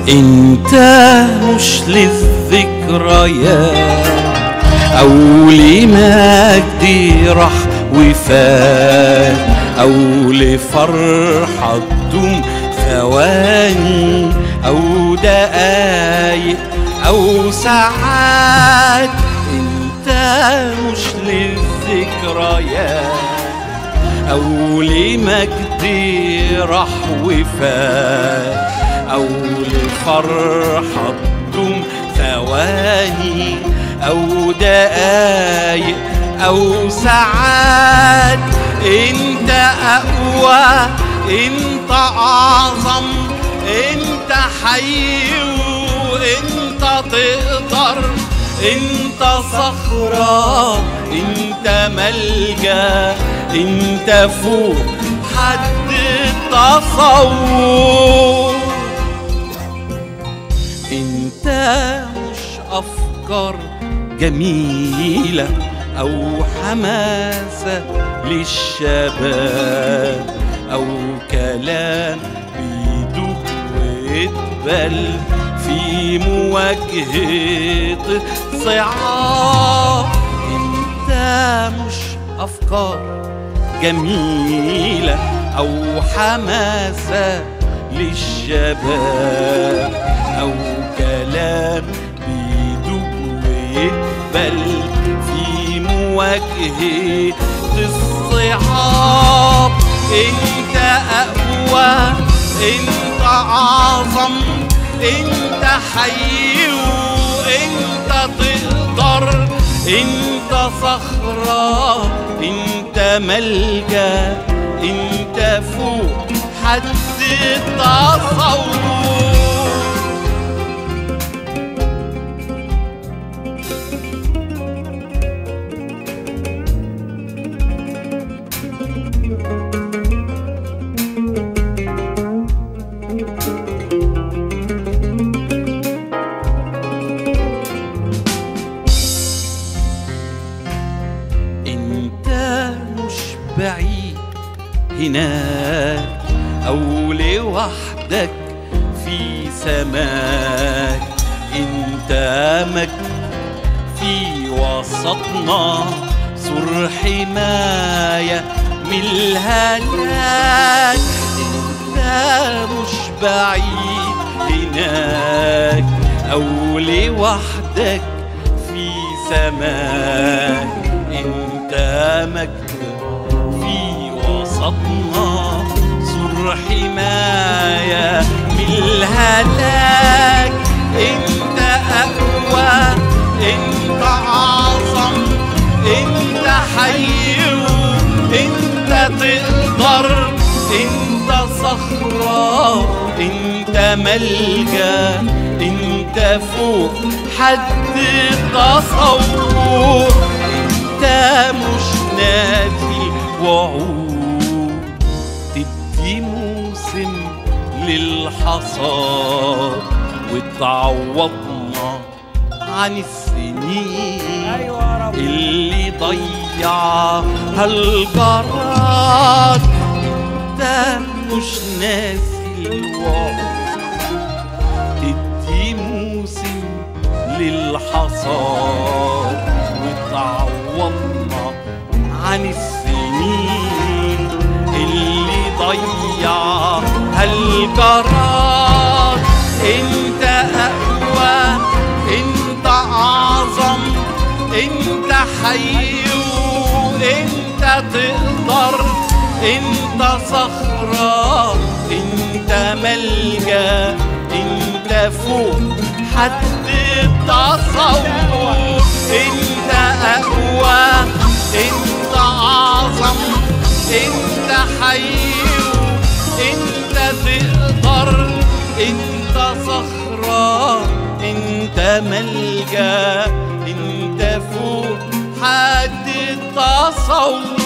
انت مش للذكريات او لمجد راح وفات او لفرحة تدوم ثواني او دقايق او ساعات انت مش للذكريات او لمجد راح وفات او لفرحة تدوم ثواني او دقايق او ساعات انت اقوى انت اعظم انت حي وانت تقدر انت صخرة انت ملجأ انت فوق حد التصور انت مش افكار جميلة او حماسة للشباب او كلام بيدوب ويتبل في مواجهة صعاب انت مش افكار جميلة او حماسة للشباب او كلام بيدوب ويقبل في مواجهة الصعاب انت اقوى انت اعظم انت حي وانت تقدر انت صخرة انت ملجأ انت فوق حد التصور انت مش بعيد هناك او لوحدك في سماك انت مجد في وسطنا سور حماية من الهلاك انت مش بعيد هناك او لوحدك في سماك انت مجد في وسطنا سور حماية من الهلاك انت اقوى انت اعظم انت حي انت تقدر انت صخرة انت ملجأ انت فوق حد التصور انت مش ناسي وعود تدي موسم للحصاد وتعوضنا عن السنين ايوه يا رب اللي ضيعها الجراد انت مش ناسي الوعد تدي موسم للحصاد وتعوضنا عن السنين اللي ضيعها الجراد انت اقوى انت اعظم انت حي وانت تقدر انت صخرة انت ملجأ انت فوق حد التصور انت اقوى انت اعظم انت حي انت تقدر انت صخرة انت ملجأ انت فوق حد التصور